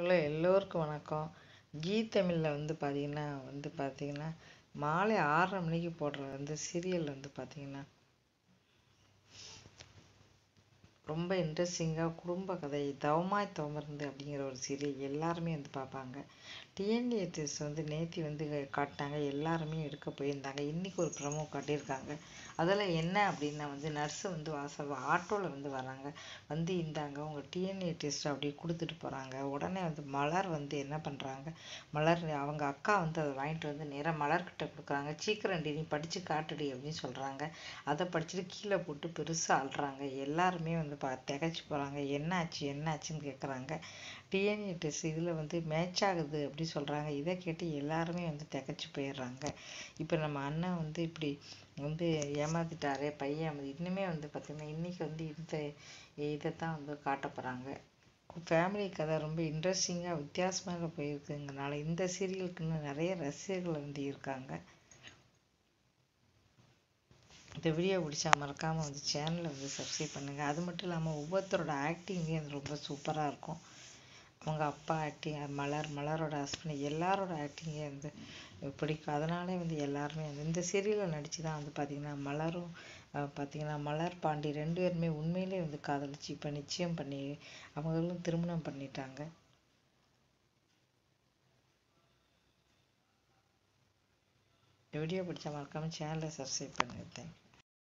உள்ள எல்லோருக்கும் வணக்கம் ஜீ தமிழில் வந்து பார்த்தீங்கன்னா வந்து பார்த்தீங்கன்னா மாலை ஆறரை மணிக்கு போடுற வந்து சீரியல் வந்து பார்த்தீங்கன்னா ரொம்ப இன்ட்ரெஸ்டிங்காக குடும்ப கதை தவமாய் தவமிருந்து அப்படிங்கிற ஒரு சீரியல் எல்லாருமே வந்து பார்ப்பாங்க டிஎன்ஏ டெஸ்ட் வந்து நேத்தி வந்து காட்டினாங்க எல்லாருமே எடுக்க போயிருந்தாங்க இன்றைக்கி ஒரு ப்ரமோ காட்டியிருக்காங்க அதில் என்ன அப்படின்னா வந்து நர்ஸு வந்து வாசல் ஆட்டோவில் வந்து வராங்க வந்து இந்தாங்க உங்கள் டிஎன்ஏ டெஸ்ட் அப்படி கொடுத்துட்டு போகிறாங்க உடனே வந்து மலர் வந்து என்ன பண்ணுறாங்க மலர் அவங்க அக்கா வந்து அதை வாங்கிட்டு வந்து நேராக மலர்கிட்ட கொடுக்குறாங்க சீக்கிரம் டி நீ படித்து காட்டுடி அப்படின்னு சொல்கிறாங்க அதை படிச்சுட்டு கீழே போட்டு பெருசாக அழுறாங்க எல்லாருமே வந்து பா திகச்சு போகிறாங்க என்னாச்சு என்னாச்சுன்னு கேட்குறாங்க டிஎன்ஏ டெஸ்ட் இதில் வந்து மேட்ச் ஆகுது அப்படி சொல்கிறாங்க இதை கேட்டு எல்லாருமே வந்து திகச்சு போயிடுறாங்க இப்போ நம்ம அண்ணன் வந்து இப்படி வந்து ஏமாத்திட்டாரே பையன் இன்னுமே வந்து பார்த்திங்கன்னா இன்றைக்கி வந்து இந்த இதை தான் வந்து காட்ட போகிறாங்க ஃபேமிலி கதை ரொம்ப இன்ட்ரெஸ்டிங்காக வித்தியாசமாக போயிருக்குங்கனால இந்த சீரியலுக்குன்னு நிறைய ரசிகர்கள் வந்து இருக்காங்க இந்த வீடியோ பிடிச்சா மறக்காமல் வந்து சேனலை வந்து சப்ஸ்கிரைப் பண்ணுங்கள் அது மட்டும் இல்லாமல் ஒவ்வொருத்தரோட ஆக்டிங்கே அது ரொம்ப சூப்பராக இருக்கும் அவங்க அப்பா ஆக்டிங் மலர் மலரோட ஹஸ்பண்ட் எல்லாரோட ஆக்டிங்கே வந்து பிடிக்கும் அதனாலே வந்து எல்லாருமே வந்து இந்த சீரியலில் நடித்து தான் வந்து பார்த்திங்கன்னா மலரும் பார்த்திங்கன்னா மலர் பாண்டி ரெண்டு பேருமே உண்மையிலே வந்து காதலிச்சு இப்போ நிச்சயம் பண்ணி அவங்களும் திருமணம் பண்ணிட்டாங்க வீடியோ பிடிச்சா மறக்காமல் சேனலை சப்ஸ்கிரைப் பண்ணுங்கள் தேங்க்யூ